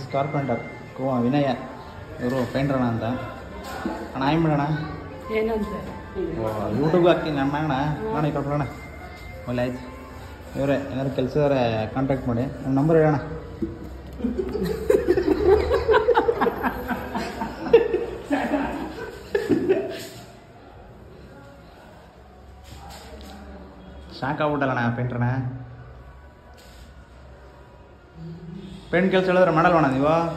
is carpenter ಕೋ ವಿನಯ ಇವರು ಪೇಂಟ್ರಣ ಅಂತ ಅಣ್ಣ ಆಯ್ ಮಾಡೋಣ ಏನಂತ ಯೂಟ್ಯೂಬ್ಗೆ ಹಾಕ್ತೀನಿ ನಾನು ಮಾಡೋಣ ಅಣ್ಣ ಈ ಕಡೆ ಅಣ್ಣ ಒಳ್ಳೆ ಆಯ್ತು ಇವರೇ ಏನಾದ್ರು ಕೆಲಸ ಇದ್ರೆ ಕಾಂಟ್ಯಾಕ್ಟ್ ಮಾಡಿ ನಮ್ಮ ನಂಬರ್ ಹೇಳೋಣ ಶಾಕ್ ಆಗ್ಬಿಟ್ಟಲ್ಲಣ್ಣ ಪೇಂಟ್ರಣ ಪೇಂಟ್ ಕೆಲಸ ಹೇಳಿದ್ರೆ ಮಾಡಲ್ವಣ್ಣ ನೀವು